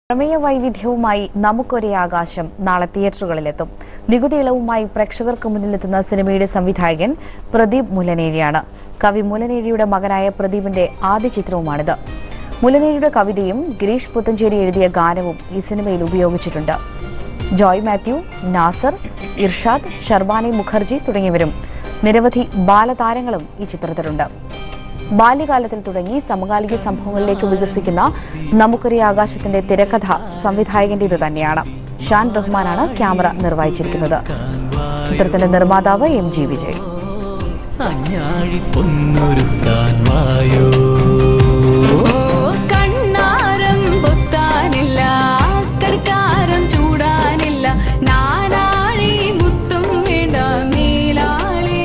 പ്രമേയ വൈവിധ്യവുമായി നമുക്കൊരേ ആകാശം നാളെ തിയേറ്ററുകളിലെത്തും നികുതി ഇളവുമായി പ്രേക്ഷകർക്ക് മുന്നിലെത്തുന്ന സിനിമയുടെ സംവിധായകൻ പ്രദീപ് മുല്ലനേഴിയാണ് കവി മുല്ലനേഴിയുടെ മകനായ പ്രദീപിന്റെ ആദ്യ ചിത്രവുമാണിത് മുല്ലനേഴിയുടെ കവിതയും ഗിരീഷ് പുത്തഞ്ചേരി എഴുതിയ ഗാനവും ഈ സിനിമയിൽ ഉപയോഗിച്ചിട്ടുണ്ട് ജോയ് മാത്യു നാസർ ഇർഷാദ് ഷർബാനി മുഖർജി തുടങ്ങിയവരും നിരവധി ബാലതാരങ്ങളും ഈ ചിത്രത്തിലുണ്ട് ബാല്യകാലത്തിൽ തുടങ്ങി സമകാലിക സംഭവങ്ങളിലേക്ക് വികസിക്കുന്ന നമുക്കൊരേ ആകാശത്തിന്റെ തിരക്കഥ സംവിധായകന്റേത് തന്നെയാണ് ഷാൻ റഹ്മാനാണ് ക്യാമറ നിർവഹിച്ചിരിക്കുന്നത് ചിത്രത്തിന്റെ നിർമ്മാതാവ് എം ജി വിജയ് അഞ്ഞാഴി പൊന്നൊരുക്കാൻ വായോ ഓ കണ്ണാരം പൊത്താനില്ല കടുക്കാരം ചൂടാനില്ല നാനാഴി മുത്തും വേണ്ട മേലാളി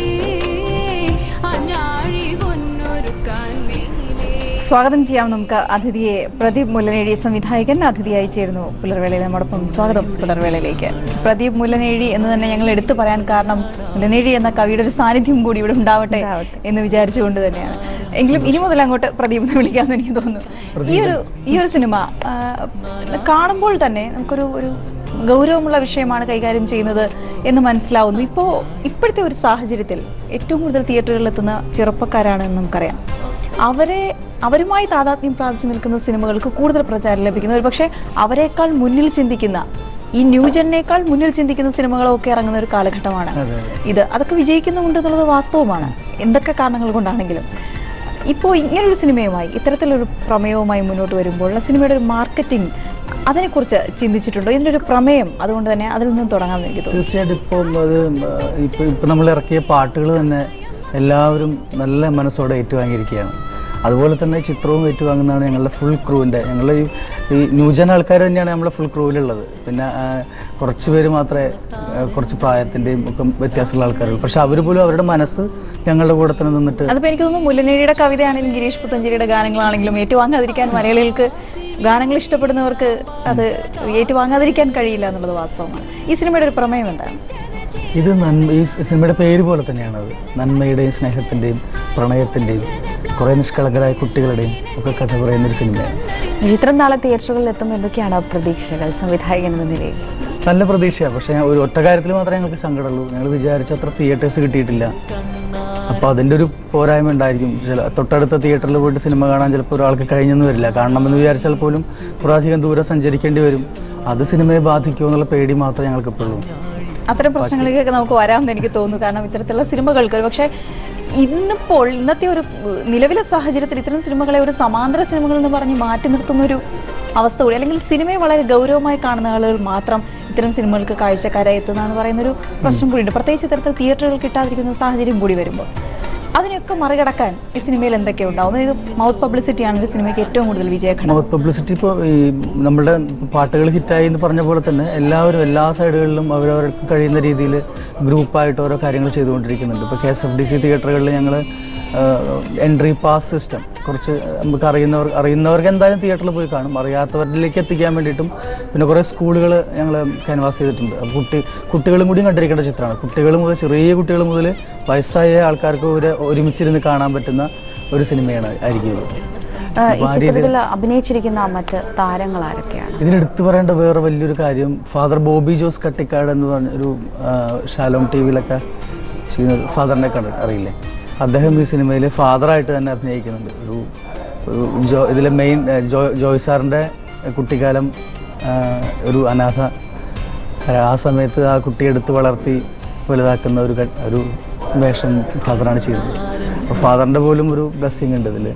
അഞ്ഞാഴി പൊന്നൊരുക്കാൻ മേലേ സ്വാഗതം ചെയ്യാം നമുക്ക് അതിഥിയെ പ്രദീപ് മുല്ലനേഴി സംവിധായകൻ അതിഥിയായി ചേരുന്നു പുലർവേളയിൽ നമ്മോടൊപ്പം സ്വാഗതം പുലർവേളയിലേക്ക് പ്രദീപ് മുല്ലനേഴി എന്ന് തന്നെ ഞങ്ങൾ എടുത്തു പറയാൻ കാരണം മുല്ലനേഴി എന്ന കവിയുടെ ഒരു സാന്നിധ്യം കൂടി ഇവിടെ ഉണ്ടാവട്ടെ എന്ന് വിചാരിച്ചുകൊണ്ട് തന്നെയാണ് എങ്കിലും ഇനി മുതൽ അങ്ങോട്ട് പ്രദീപ് എന്ന് വിളിക്കാമെന്ന് എനിക്ക് തോന്നുന്നു ഈ ഒരു ഈ ഒരു സിനിമ ആ, കാണുമ്പോൾ തന്നെ നമുക്കൊരു ഒരു ഗൗരവമുള്ള വിഷയമാണ് കൈകാര്യം ചെയ്യുന്നത് എന്ന് മനസ്സിലാവുന്നു ഇപ്പോൾ ഇപ്പോഴത്തെ ഒരു സാഹചര്യത്തിൽ ഏറ്റവും കൂടുതൽ തിയേറ്ററുകളിൽ എത്തുന്ന ചെറുപ്പക്കാരാണെന്ന് നമുക്കറിയാം അവരെ അവരുമായി താതാത്മ്യം പ്രാപിച്ചു നിൽക്കുന്ന സിനിമകൾക്ക് കൂടുതൽ പ്രചാരം ലഭിക്കുന്നു ഒരു പക്ഷേ അവരെക്കാൾ മുന്നിൽ ചിന്തിക്കുന്ന ഈ ന്യൂജനേക്കാൾ മുന്നിൽ ചിന്തിക്കുന്ന സിനിമകളൊക്കെ ഇറങ്ങുന്ന ഒരു കാലഘട്ടമാണ് ഇത് അതൊക്കെ വിജയിക്കുന്നുണ്ട് എന്നുള്ളത് വാസ്തവമാണ് എന്തൊക്കെ കാരണങ്ങൾ കൊണ്ടാണെങ്കിലും ഇപ്പോൾ ഇങ്ങനൊരു സിനിമയുമായി ഇത്തരത്തിലൊരു പ്രമേയവുമായി മുന്നോട്ട് വരുമ്പോൾ ആ സിനിമയുടെ ഒരു മാർക്കറ്റിംഗ് അതിനെക്കുറിച്ച് ചിന്തിച്ചിട്ടുണ്ടോ ഇതിൻ്റെ ഒരു പ്രമേയം അതുകൊണ്ട് തന്നെ അതിൽ നിന്ന് തുടങ്ങാമെന്ന് എനിക്ക് തോന്നുന്നു തീർച്ചയായിട്ടും ഇപ്പം അത് ഇപ്പം ഇപ്പം നമ്മൾ ഇറക്കിയ പാട്ടുകൾ തന്നെ എല്ലാവരും നല്ല മനസ്സോടെ ഏറ്റുവാങ്ങിയിരിക്കുകയാണ് അതുപോലെ തന്നെ ചിത്രവും ഏറ്റുവാങ്ങുന്നതാണ് ഞങ്ങളുടെ ഫുൾ ക്രൂവിൻ്റെ ഞങ്ങൾ ഈ ഈ ന്യൂജൻ ആൾക്കാർ തന്നെയാണ് നമ്മളെ ഫുൾ ക്രൂവിലുള്ളത് പിന്നെ ആ, കുറച്ച് പേര് മാത്രമേ ആ, കുറച്ച് പ്രായത്തിൻ്റെയും ഒക്കെ വ്യത്യാസമുള്ള ആൾക്കാരുള്ളൂ പക്ഷെ അവർ പോലും അവരുടെ മനസ്സ് ഞങ്ങളുടെ കൂടെ തന്നെ നിന്നിട്ട് അതിപ്പോ എനിക്ക് തോന്നുന്നു മുല്ലനേഴിയുടെ കവിതയാണെങ്കിലും ഗിരീഷ് പുത്തഞ്ചേരിയുടെ ഗാനങ്ങളാണെങ്കിലും ഏറ്റുവാങ്ങാതിരിക്കാൻ മലയാളികൾക്ക് ഗാനങ്ങൾ ഇഷ്ടപ്പെടുന്നവർക്ക് അത് ഏറ്റുവാങ്ങാതിരിക്കാൻ കഴിയില്ല എന്നുള്ളത് വാസ്തവമാണ് ഈ സിനിമയുടെ ഒരു പ്രമേയം എന്താണ് ഇത് നന്മ ഈ സിനിമയുടെ പേര് പോലെ തന്നെയാണ് അത് നന്മയുടെയും സ്നേഹത്തിൻ്റെയും പ്രണയത്തിൻ്റെയും കുറേ നിഷ്കളങ്കരായ കുട്ടികളുടെയും ഒക്കെ കഥ പറയുന്നൊരു സിനിമയാണ് ഈ ചിത്രം നാളെ തിയേറ്ററുകളിൽ എത്തും എന്തൊക്കെയാണ് പ്രതീക്ഷകൾ സംവിധായകൻ എന്ന നിലയിൽ നല്ല പ്രതീക്ഷയാണ് പക്ഷേ ഒരു ഒറ്റ കാര്യത്തിൽ മാത്രമേ ഞങ്ങൾക്ക് സങ്കടമുള്ളൂ ഞങ്ങൾ വിചാരിച്ച അത്ര തിയേറ്റേഴ്സ് കിട്ടിയിട്ടില്ല അപ്പോൾ അതിൻ്റെ ഒരു പോരായ്മ ഉണ്ടായിരിക്കും ചില തൊട്ടടുത്ത തിയേറ്ററിൽ പോയിട്ട് സിനിമ കാണാൻ ചിലപ്പോൾ ഒരാൾക്ക് കഴിഞ്ഞെന്ന് വരില്ല കാണണമെന്ന് വിചാരിച്ചാൽ പോലും കുറേ അധികം ദൂരം സഞ്ചരിക്കേണ്ടി വരും അത് സിനിമയെ ബാധിക്കുമോ എന്നുള്ള പേടി മാത്രമേ ഞങ്ങൾക്ക് ഇപ്പോഴും അത്തരം പ്രശ്നങ്ങളിലേക്കൊക്കെ നമുക്ക് വരാമെന്ന് എനിക്ക് തോന്നുന്നു കാരണം ഇത്തരത്തിലുള്ള സിനിമകൾക്ക് പക്ഷേ ഇന്നിപ്പോൾ ഇന്നത്തെ ഒരു ഏഹ്, നിലവിലെ സാഹചര്യത്തിൽ ഇത്തരം സിനിമകളെ ഒരു സമാന്തര സിനിമകൾ എന്ന് പറഞ്ഞ് മാറ്റി നിർത്തുന്ന ഒരു അവസ്ഥ കൂടി അല്ലെങ്കിൽ സിനിമയെ വളരെ ഗൗരവമായി കാണുന്ന ആളുകൾ മാത്രം ഇത്തരം സിനിമകൾക്ക് കാഴ്ചക്കാരായി എത്തുന്ന എന്ന് പറയുന്ന ഒരു പ്രശ്നം കൂടിയുണ്ട് പ്രത്യേകിച്ച് ഇത്തരത്തിൽ തിയേറ്ററുകൾ കിട്ടാതിരിക്കുന്ന സാഹചര്യം കൂടി വരുമ്പോൾ അതിനെയൊക്കെ മറികടക്കാൻ ഈ സിനിമയിൽ എന്തൊക്കെ ഉണ്ടാവും ഇത് മൗത്ത് പബ്ലിസിറ്റിയാണ് ഒരു സിനിമയ്ക്ക് ഏറ്റവും കൂടുതൽ വിജയഘടന മൗത്ത് പബ്ലിസിറ്റി ഇപ്പോൾ ഈ നമ്മുടെ പാട്ടുകൾ ഹിറ്റായി എന്ന് പറഞ്ഞ പോലെ തന്നെ എല്ലാവരും എല്ലാ സൈഡുകളിലും അവരവർക്ക് കഴിയുന്ന രീതിയിൽ ഗ്രൂപ്പായിട്ട് ഓരോ കാര്യങ്ങൾ ചെയ്തുകൊണ്ടിരിക്കുന്നുണ്ട് ഇപ്പോൾ K S F D C തിയേറ്ററുകളിൽ ഞങ്ങൾ എൻട്രി പാസ് സിസ്റ്റം കുറച്ച് നമുക്ക് അറിയുന്നവർ അറിയുന്നവർക്ക് എന്തായാലും തിയേറ്ററിൽ പോയി കാണും അറിയാത്തവരിലേക്ക് എത്തിക്കാൻ വേണ്ടിയിട്ടും പിന്നെ കുറേ സ്കൂളുകൾ ഞങ്ങൾ ക്യാൻവാസ് ചെയ്തിട്ടുണ്ട് അപ്പോൾ കുട്ടി കുട്ടികളും കൂടി കണ്ടിരിക്കേണ്ട ചിത്രമാണ് കുട്ടികൾ മുതൽ ചെറിയ കുട്ടികൾ മുതൽ വയസ്സായ ആൾക്കാർക്ക് ഒരു ഒരുമിച്ചിരുന്ന് കാണാൻ പറ്റുന്ന ഒരു സിനിമയാണ് ആയിരിക്കും ഇത് ആ, ഈ ചിത്രത്തിൽ അഭിനയിച്ചിരിക്കുന്ന മറ്റ് താരങ്ങൾ ആരൊക്കെയാണ് ഇതിനെടുത്തു പറയേണ്ട വേറെ വലിയൊരു കാര്യം ഫാദർ ബോബി ജോസ് കട്ടിക്കാട് എന്ന് പറഞ്ഞ ഒരു ആ, ഷാലോം ടി വിയിലൊക്കെ ചെയ്യുന്ന ഫാദറിനെ കണ്ട് അറിയില്ലേ അദ്ദേഹം ഈ സിനിമയിൽ ഫാദറായിട്ട് തന്നെ അഭിനയിക്കുന്നുണ്ട് ഒരു ഒരു ജോ ഇതിലെ മെയിൻ ജോ ജോയ് സാറിൻ്റെ കുട്ടിക്കാലം ആ, ഒരു അനാഥ ആ സമയത്ത് ആ കുട്ടിയെ എടുത്ത് വളർത്തി വലുതാക്കുന്ന ഒരു ക- ഒരു വേഷം ഫാദറാണ് ചെയ്തത് അപ്പോൾ ഫാദറിൻ്റെ പോലും ഒരു ബ്ലെസ്സിങ് ഉണ്ട് ഇതിൽ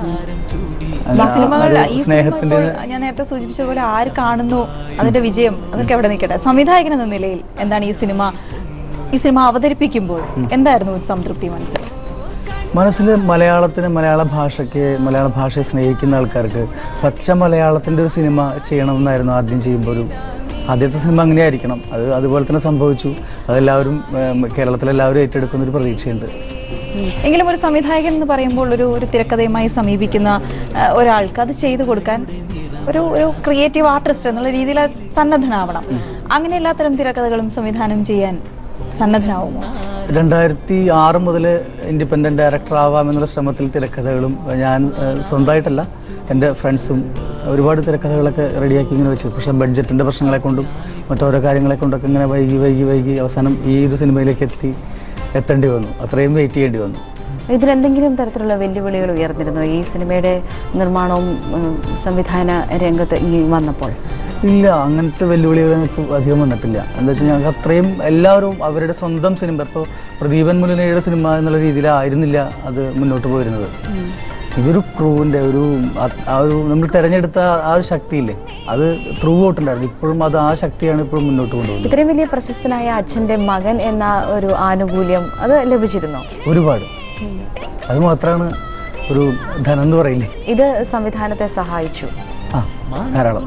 ഈ സിനിമകൾ ഈ സ്നേഹത്തിൻ്റെ സിനിമ ഞാൻ നേരത്തെ സൂചിപ്പിച്ച പോലെ ആര് കാണുന്നു അതിന്റെ വിജയം അതൊക്കെ അവിടെ നിൽക്കട്ടെ സംവിധായകൻ എന്ന നിലയിൽ എന്താണ് ഈ സിനിമ ഈ സിനിമ അവതരിപ്പിക്കുമ്പോൾ എന്തായിരുന്നു ഒരു സംതൃപ്തി മനസ്സിൽ മനസ്സിൽ മലയാളത്തിന് മലയാള ഭാഷയ്ക്ക് മലയാള ഭാഷയെ സ്നേഹിക്കുന്ന ആൾക്കാർക്ക് പച്ച മലയാളത്തിൻ്റെ ഒരു സിനിമ ചെയ്യണമെന്നായിരുന്നു ആദ്യം ചെയ്യുമ്പോൾ ഒരു ആദ്യത്തെ സിനിമ അങ്ങനെയായിരിക്കണം അത് അതുപോലെ തന്നെ സംഭവിച്ചു അതെല്ലാവരും ഏം, കേരളത്തിലെല്ലാവരും ഏറ്റെടുക്കുന്ന ഒരു പ്രതീക്ഷയുണ്ട് എങ്കിലും ഒരു സംവിധായകൻ എന്ന് പറയുമ്പോൾ ഒരു ഒരു തിരക്കഥയുമായി സമീപിക്കുന്ന ആ, ഒരാൾക്ക് അത് ചെയ്തു കൊടുക്കാൻ ഒരു ഒരു ക്രിയേറ്റീവ് ആർട്ടിസ്റ്റ് എന്നുള്ള രീതിയിൽ സന്നദ്ധനാവണം അങ്ങനെ എല്ലാത്തരം തിരക്കഥകളും സംവിധാനം ചെയ്യാൻ സന്നദ്ധനാവുമോ രണ്ടായിരത്തി ആറ് മുതൽ ഇൻഡിപെൻഡൻറ്റ് ഡയറക്ടർ ആവാമെന്നുള്ള ശ്രമത്തിൽ തിരക്കഥകളും ഞാൻ ഏഹ്, സ്വന്തമായിട്ടല്ല എൻ്റെ ഫ്രണ്ട്സും ഒരുപാട് തിരക്കഥകളൊക്കെ റെഡിയാക്കി ഇങ്ങനെ വെച്ചു പക്ഷേ ബഡ്ജറ്റിൻ്റെ പ്രശ്നങ്ങളെ കൊണ്ടും മറ്റോരോ കാര്യങ്ങളെ കൊണ്ടൊക്കെ ഇങ്ങനെ വൈകി വൈകി വൈകി അവസാനം ഈ ഒരു സിനിമയിലേക്ക് എത്തി എത്തേണ്ടി വന്നു അത്രയും വെയിറ്റ് ചെയ്യേണ്ടി വന്നു ഇതിലെന്തെങ്കിലും തരത്തിലുള്ള വെല്ലുവിളികൾ ഉയർന്നിരുന്നു ഈ സിനിമയുടെ നിർമ്മാണവും ഉം, സംവിധാന രംഗത്ത് ഇനി വന്നപ്പോൾ ഇല്ല അങ്ങനത്തെ വെല്ലുവിളികൾ എനിക്ക് അധികം വന്നിട്ടില്ല എന്താ വെച്ചാൽ ഞങ്ങൾക്ക് അത്രയും എല്ലാവരും അവരുടെ സ്വന്തം സിനിമ ഇപ്പോൾ പ്രദീപൻ മുലനയുടെ സിനിമ എന്നുള്ള രീതിയിലായിരുന്നില്ല അത് മുന്നോട്ട് പോയിരുന്നത് ഇതൊരു ക്രൂവിൻ്റെ ഒരു ആ- ആ ഒരു നമ്മൾ തിരഞ്ഞെടുത്ത ആ ഒരു ശക്തിയില്ലേ അത് ത്രൂ ഔട്ടുണ്ടായിരുന്നു ഇപ്പോഴും അത് ആ ശക്തിയാണ് ഇപ്പോഴും മുന്നോട്ട് കൊണ്ടുപോകുന്നത് ഇത്രയും വലിയ പ്രശസ്തനായ അച്ഛന്റെ മകൻ എന്ന ഒരു ആനുകൂല്യം അത് ലഭിച്ചിരുന്നോ ഒരുപാട് അത് മാത്രമാണ് ഒരു ധനം എന്ന് പറയില്ലേ ഇത് സംവിധാനത്തെ സഹായിച്ചു ആ ധാരാളം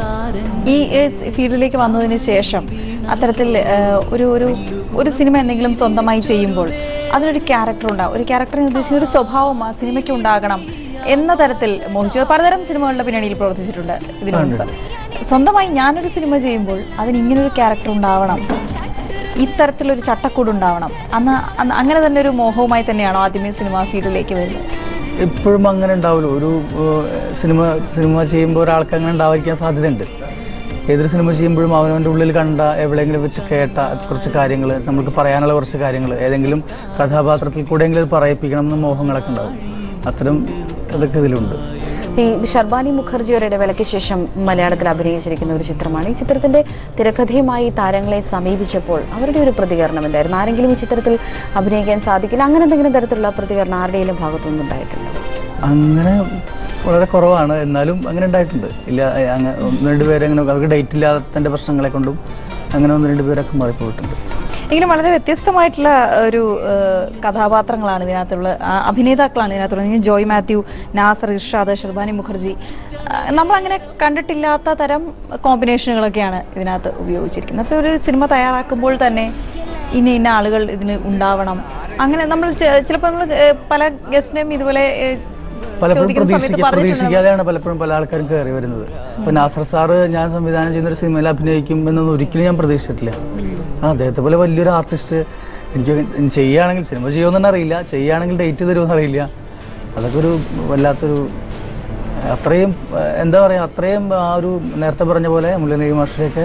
ഈ ഏഹ്, ഫീൽഡിലേക്ക് വന്നതിന് ശേഷം അത്തരത്തിൽ ഏഹ്, ഒരു ഒരു ഒരു സിനിമ എന്തെങ്കിലും സ്വന്തമായി ചെയ്യുമ്പോൾ അതിനൊരു ക്യാരക്ടർ ഉണ്ടാവും ഒരു ക്യാരക്ടറിനെ ഉദ്ദേശിക്കുന്ന ഒരു സ്വഭാവം ആ സിനിമയ്ക്ക് ഉണ്ടാകണം എന്ന തരത്തിൽ മോഹിച്ചു പലതരം സിനിമകളുടെ പിന്നണിയിൽ പ്രവർത്തിച്ചിട്ടുണ്ട് ഇതിനു മുൻപ് സ്വന്തമായി ഞാനൊരു സിനിമ ചെയ്യുമ്പോൾ അതിന് ഇങ്ങനൊരു ക്യാരക്ടർ ഉണ്ടാവണം ഇത്തരത്തിലൊരു ചട്ടക്കൂട് ഉണ്ടാവണം അന്ന് അന്ന് അങ്ങനെ തന്നെ ഒരു മോഹവുമായി തന്നെയാണോ ആദ്യമേ സിനിമ ഫീൽഡിലേക്ക് വരുന്നത് എപ്പോഴും അങ്ങനെ ഉണ്ടാവുമല്ലോ ഒരു ഏഹ്, സിനിമ സിനിമ ചെയ്യുമ്പോൾ ഒരാൾക്ക് അങ്ങനെ ഉണ്ടാവാതിരിക്കാൻ സാധ്യതയുണ്ട് ഏതൊരു സിനിമ ചെയ്യുമ്പോഴും അവനവൻ്റെ ഉള്ളിൽ കണ്ട എവിടെയെങ്കിലും വെച്ച് കേട്ട കുറച്ച് കാര്യങ്ങൾ നമുക്ക് പറയാനുള്ള കുറച്ച് കാര്യങ്ങൾ ഏതെങ്കിലും കഥാപാത്രത്തിൽ കൂടെയെങ്കിലും അത് പറയിപ്പിക്കണം എന്ന മോഹങ്ങളൊക്കെ ഉണ്ടാവും അത്തരം അതൊക്കെ ഇതിലുണ്ട് ഈ ഷർബാനി മുഖർജിയുടെ ഇടവേളയ്ക്ക് ശേഷം മലയാളത്തിൽ അഭിനയിച്ചിരിക്കുന്ന ഒരു ചിത്രമാണ് ഈ ചിത്രത്തിന്റെ തിരക്കഥയുമായി താരങ്ങളെ സമീപിച്ചപ്പോൾ അവരുടെ ഒരു പ്രതികരണം എന്തായിരുന്നു ആരെങ്കിലും ഈ ചിത്രത്തിൽ അഭിനയിക്കാൻ സാധിക്കില്ല അങ്ങനെ എന്തെങ്കിലും തരത്തിലുള്ള പ്രതികരണം ആരുടെയും ഭാഗത്തുനിന്ന് ഉണ്ടായിട്ടുണ്ടോ അങ്ങനെ വളരെ കുറവാണ് എന്നാലും അങ്ങനെ ഉണ്ടായിട്ടുണ്ട് ഇല്ല ഏഹ്, അങ്ങ് ഒന്ന് രണ്ട് പേര് അങ്ങനെ അവർക്ക് ഡേറ്റ് ഇല്ലാത്തതിൻ്റെ പ്രശ്നങ്ങളെ കൊണ്ടും അങ്ങനെ ഒന്ന് രണ്ട് പേരൊക്കെ മാറിപ്പോയിട്ടുണ്ട് എങ്കിലും വളരെ വ്യത്യസ്തമായിട്ടുള്ള ഒരു ഏഹ്, കഥാപാത്രങ്ങളാണ് ഇതിനകത്തുള്ള ആ, അഭിനേതാക്കളാണ് ഇതിനകത്തുള്ളത് ഇങ്ങനെ ജോയ് മാത്യു നാസർ ഇർഷാദ് ഷെർബാനി മുഖർജി ആ, നമ്മളങ്ങനെ കണ്ടിട്ടില്ലാത്ത തരം കോമ്പിനേഷനുകളൊക്കെയാണ് ഇതിനകത്ത് ഉപയോഗിച്ചിരിക്കുന്നത് അപ്പോൾ ഒരു സിനിമ തയ്യാറാക്കുമ്പോൾ തന്നെ ഇന്ന ഇന്ന ആളുകൾ ഇതിന് ഉണ്ടാവണം അങ്ങനെ നമ്മൾ ചെ- ചിലപ്പോൾ നമ്മൾ ഏഹ്, പല ഗസ്റ്റിനെയും ഇതുപോലെ ഏഹ്, പലപ്പോഴും ചോദിക്കുന്ന സമയത്ത് പ്രതീക്ഷിക്ക പറഞ്ഞിട്ടുണ്ട് പ്രതീക്ഷിക്കാതെയാണ് പലപ്പോഴും പല ആൾക്കാരും കയറി വരുന്നത് ഇപ്പൊ നാസർ സാറ് ഞാൻ സംവിധാനം ചെയ്യുന്ന ഒരു സിനിമയിൽ അഭിനയിക്കും എന്നൊന്നും ഒരിക്കലും ഞാൻ പ്രതീക്ഷിച്ചിട്ടില്ല ആ അദ്ദേഹത്തെ പോലെ വലിയൊരു ആർട്ടിസ്റ്റ് എനിക്ക് ചെയ്യുകയാണെങ്കിൽ സിനിമ ചെയ്യുമെന്ന് തന്നെ അറിയില്ല ചെയ്യുകയാണെങ്കിൽ ഡേറ്റ് തരുമെന്ന് അറിയില്ല അതൊക്കെ ഒരു വല്ലാത്തൊരു അത്രയും ഏഹ്, എന്താ പറയുക അത്രയും ആ ഒരു നേരത്തെ പറഞ്ഞ പോലെ മുല്ലനേരി മാസ്റ്ററെയൊക്കെ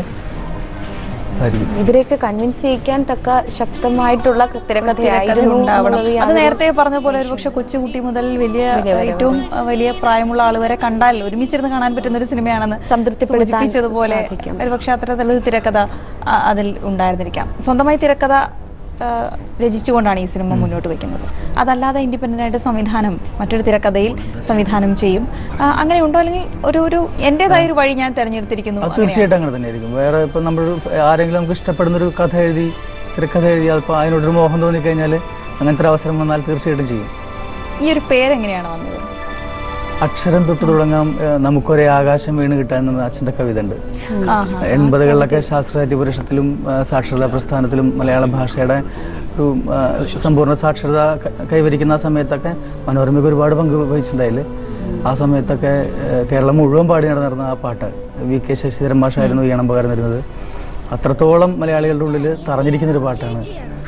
ആയിരിക്കും ഇവരെയൊക്കെ കൺവിൻസ് ചെയ്യിക്കാൻ തക്ക ശക്തമായിട്ടുള്ള തിരക്കഥയായിരുന്നു ഉണ്ടാവണം എന്നുള്ളത് അത് യാതൊരു- നേരത്തെ പറഞ്ഞ പോലെ ഒരുപക്ഷെ കൊച്ചുകുട്ടി മുതൽ വലിയ ഏറ്റവും അഹ്, വലിയ പ്രായമുള്ള ആൾ വരെ കണ്ടാൽ ഒരുമിച്ചിരുന്ന് കാണാൻ പറ്റുന്ന ഒരു സിനിമയാണെന്ന് സംതൃപ്തിപ്പെടുത്താൻ സൂചിപ്പിച്ചതുപോലെ സാധിക്കും. ഒരുപക്ഷെ അത്തരത്തിലൊരു തിരക്കഥ ആ, അതിൽ ഉണ്ടായിരുന്നിരിക്കാം സ്വന്തമായി തിരക്കഥ ആ, രചിച്ചുകൊണ്ടാണ് ഈ സിനിമ മുന്നോട്ട് വയ്ക്കുന്നത് അതല്ലാതെ ഇൻഡിപെൻഡൻ്റ് ആയിട്ട് സംവിധാനം മറ്റൊരു തിരക്കഥയിൽ സംവിധാനം ചെയ്യും ആ, അങ്ങനെ ഉണ്ടോ അല്ലെങ്കിൽ ഒരു ഒരു എൻ്റെതായ ഒരു വഴി ഞാൻ തിരഞ്ഞെടുത്തിരിക്കുന്നു അത് തീർച്ചയായിട്ടും അങ്ങനെ തന്നെയായിരിക്കും വേറെ ഇപ്പം നമ്മൾ ആരെങ്കിലും നമുക്ക് ഇഷ്ടപ്പെടുന്ന ഒരു കഥ എഴുതി തിരക്കഥ എഴുതി അതിപ്പോൾ അതിനോടൊരു മോഹം തോന്നിക്കഴിഞ്ഞാൽ അങ്ങനത്തെ ഒരു അവസരം വന്നാൽ തീർച്ചയായിട്ടും ചെയ്യും ഈ ഒരു പേരെങ്ങനെയാണ് വന്നത് അക്ഷരം തൊട്ട് തുടങ്ങാം ഏഹ് നമുക്കൊരേ ആകാശം വീണ് കിട്ടാൻ എന്ന അച്ഛൻ്റെ കവിത ഉണ്ട് ആഹാ. എൺപതുകളിലൊക്കെ ശാസ്ത്രാജ്യ പുരുഷത്തിലും ആ, സാക്ഷരതാ പ്രസ്ഥാനത്തിലും മലയാള ഭാഷയുടെ ഒരു ആ, സമ്പൂർണ്ണ സാക്ഷരത ക- കൈവരിക്കുന്ന ആ സമയത്തൊക്കെ മനോരമയ്ക്ക് ഒരുപാട് പങ്ക് വഹിച്ചിട്ടുണ്ടായില്ലേ ആ സമയത്തൊക്കെ ഏഹ് കേരളം മുഴുവൻ പാടി നടന്നിരുന്ന ആ പാട്ട് വി കെ ശശിധരൻ മാഷായിരുന്നു ഈണം പകർന്നിരുന്നത് അത്രത്തോളം മലയാളികളുടെ ഉള്ളിൽ തറഞ്ഞിരിക്കുന്ന ഒരു പാട്ടാണ്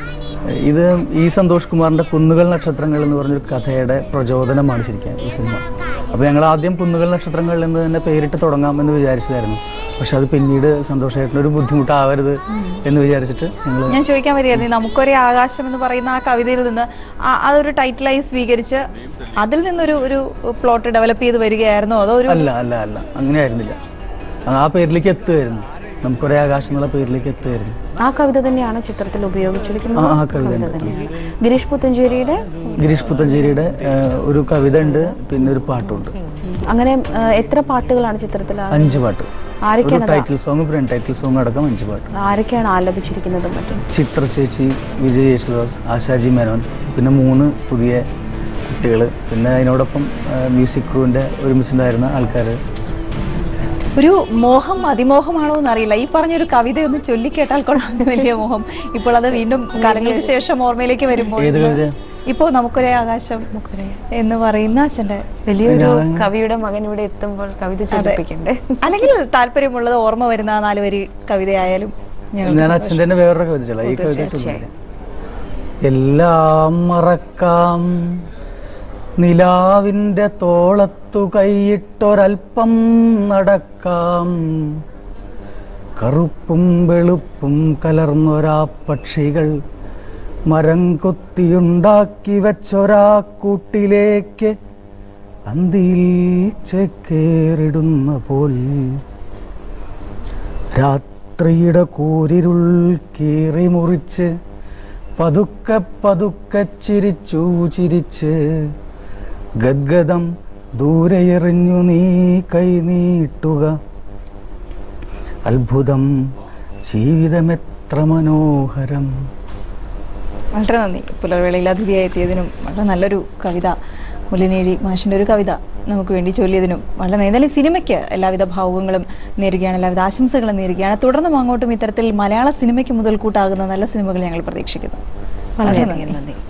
ഇത് ഈ സന്തോഷ് കുമാറിൻ്റെ കുന്നുകൾ നക്ഷത്രങ്ങൾ എന്ന് പറഞ്ഞൊരു കഥയുടെ പ്രചോദനമാണ് ശരിക്കും ഈ സിനിമ അപ്പോൾ ഞങ്ങൾ ആദ്യം കുന്നുകൾ നക്ഷത്രങ്ങൾ എന്ന് തന്നെ പേരിട്ട് തുടങ്ങാം എന്ന് വിചാരിച്ചതായിരുന്നു പക്ഷെ അത് പിന്നീട് സന്തോഷമായിട്ടുള്ള ഒരു ബുദ്ധിമുട്ടാവരുത് എന്ന് വിചാരിച്ചിട്ട് ഞങ്ങൾ ഞാൻ ചോദിക്കാൻ വരികയായിരുന്നു ഈ നമുക്കൊരേ ആകാശം എന്ന് പറയുന്ന ആ കവിതയിൽ നിന്ന് ആ- അതൊരു ടൈറ്റിലായി സ്വീകരിച്ച് അതിൽ നിന്നൊരു ഒരു പ്ലോട്ട് ഡെവലപ്പ് ചെയ്ത് വരികയായിരുന്നോ അതോ ഒരു അല്ല അല്ല അല്ല അങ്ങനെ ആയിരുന്നില്ല ആ പേരിലേക്ക് എത്തുമായിരുന്നു നമുക്കൊരേ ആകാശം എന്നുള്ള പേരിലേക്ക് എത്തുമായിരുന്നു ആ കവിത തന്നെയാണ് ചിത്രത്തിൽ ഉപയോഗിച്ചിരിക്കുന്നത് ആ, ആ കവിത കവിത തന്നെയാണ് ഗിരീഷ് പുത്തഞ്ചേരിയുടെ ഗിരീഷ് പുത്തഞ്ചേരിയുടെ ഏഹ്, ഒരു കവിത ഉണ്ട് പിന്നെ ഒരു പാട്ടുണ്ട് അങ്ങനെ ആ, എത്ര പാട്ടുകളാണ് ചിത്രത്തിൽ ആ- അഞ്ച് പാട്ട് ഒരു ആരൊക്കെയാണ് അത്? ടൈറ്റിൽ സോങ് പിന്നെ ടൈറ്റിൽ സോങ് അടക്കം അഞ്ച് പാട്ട് ആരൊക്കെയാണ് ആലപിച്ചിരിക്കുന്നതും മറ്റും ചിത്ര ചേച്ചി വിജയ് യേശുദാസ് ആശാജി മേനോൻ പിന്നെ മൂന്ന് പുതിയ കുട്ടികൾ പിന്നെ അതിനോടൊപ്പം മ്യൂസിക് ക്രൂവിൻ്റെ ഒരുമിച്ചുണ്ടായിരുന്ന ആൾക്കാർ ഒരു മോഹം അതിമോഹമാണോ എന്നറിയില്ല ഈ പറഞ്ഞൊരു കവിത ഒന്ന് ചൊല്ലിക്കേട്ടാൽ കൊള്ളാം വലിയ മോഹം ഇപ്പോൾ അത് വീണ്ടും കാലങ്ങൾക്ക് ശേഷം ഓർമ്മയിലേക്ക് വരുമ്പോൾ ഏത് കവിത? ഇപ്പോൾ നമുക്കൊരേ ആകാശം എന്ന് പറയുന്ന അച്ഛൻ്റെ വലിയൊരു കവിയുടെ മകൻ ഇവിടെ എത്തുമ്പോൾ കവിത ചൊല്ലിപ്പിക്കണ്ടേ അല്ലെങ്കിൽ താല്പര്യമുള്ളത് ഓർമ്മ വരുന്ന ആ നാല് വരി കവിതയായാലും ഞങ്ങൾ ഞാൻ അച്ഛൻ്റെ തന്നെ വേറൊരു കവിത ചൊല്ലാം ഈ കവിത ചൊല്ലില്ല എല്ലാം മറക്കാം നിലാവിൻ്റെ തോളത്തു കൈയിട്ടൊരൽപ്പം നടക്കാം കറുപ്പും വെളുപ്പും കലർന്നൊരാ പക്ഷികൾ മരം കൊത്തിയുണ്ടാക്കി വെച്ചൊരാ കൂട്ടിലേക്ക് അന്തിയിൽ ചേക്കേറിടുന്ന പോൽ രാത്രിയുടെ കൂരിരുൾ കീറി മുറിച്ച് പതുക്കെ പതുക്കെ ചിരിച്ചു ചിരിച്ച് ഗദ്ഗതം ദൂരെ എറിഞ്ഞു നീ കൈ നീട്ടുക അത്ഭുതം ജീവിതമെത്ര മനോഹരം വളരെ നന്ദി പുലർവേളയിൽ അതിഥിയായി എത്തിയതിനും വളരെ നല്ലൊരു കവിത മുല്ലിനേഴി മാഷിന്റെ ഒരു കവിത നമുക്ക് വേണ്ടി ചൊല്ലിയതിനും വളരെ നന്ദി എന്തായാലും സിനിമയ്ക്ക് എല്ലാവിധ ഭാവുകങ്ങളും നേരുകയാണ് എല്ലാവിധ ആശംസകളും നേരുകയാണ് തുടർന്നും അങ്ങോട്ടും ഇത്തരത്തിൽ മലയാള സിനിമയ്ക്ക് മുതൽക്കൂട്ടാകുന്ന നല്ല സിനിമകൾ ഞങ്ങൾ പ്രതീക്ഷിക്കുന്നു വളരെ വളരെയധികം നന്ദി നന്ദി